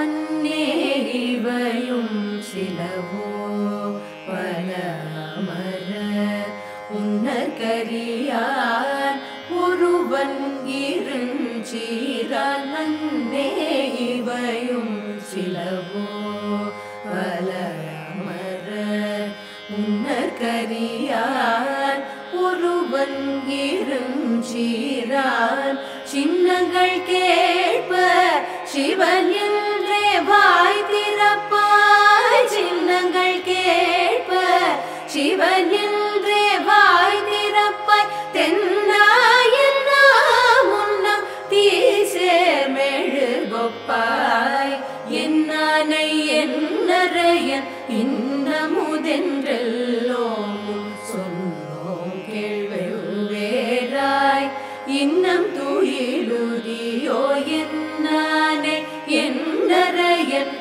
அன்னே இவையும் சிலவோ பல அமர உன்னர் கரியான் ஒருவன் இருஞ்சீரான் அன்னே இவையும் சிலவோ பல அமர உன்னர் கரியான் ஒருவன் இருஞ்சீரான் சின்னங்கள் கேட்ப சிவன் என்றே வாய் திறப்பாய் சின்னங்கள் கேட்ப சிவன் என்றே வாய் திறப்பாய் தென்னாயின் முன்னம் தீசேர் மெழுகொப்பாய் என்னானை என்னறையன் இன்னமுதென்றெல்லோமும் சொன்னோம் கேள்வேராய் இன்னம் துயிலுதியோ என்னானை என்னறையன்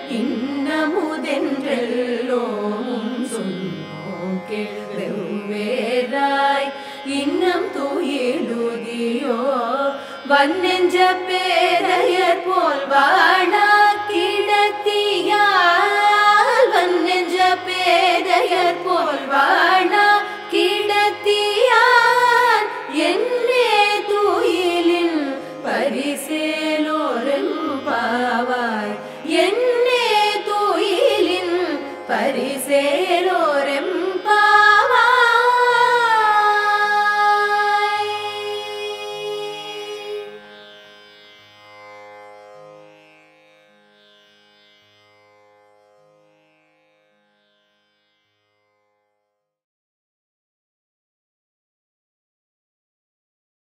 இன்னமுதென்றெல்லோமும் சொன்னோம் கேள்வேராய் இன்னம் துயிலுதியோ வன்னெஞ்ச பேரையர் போல் வாழா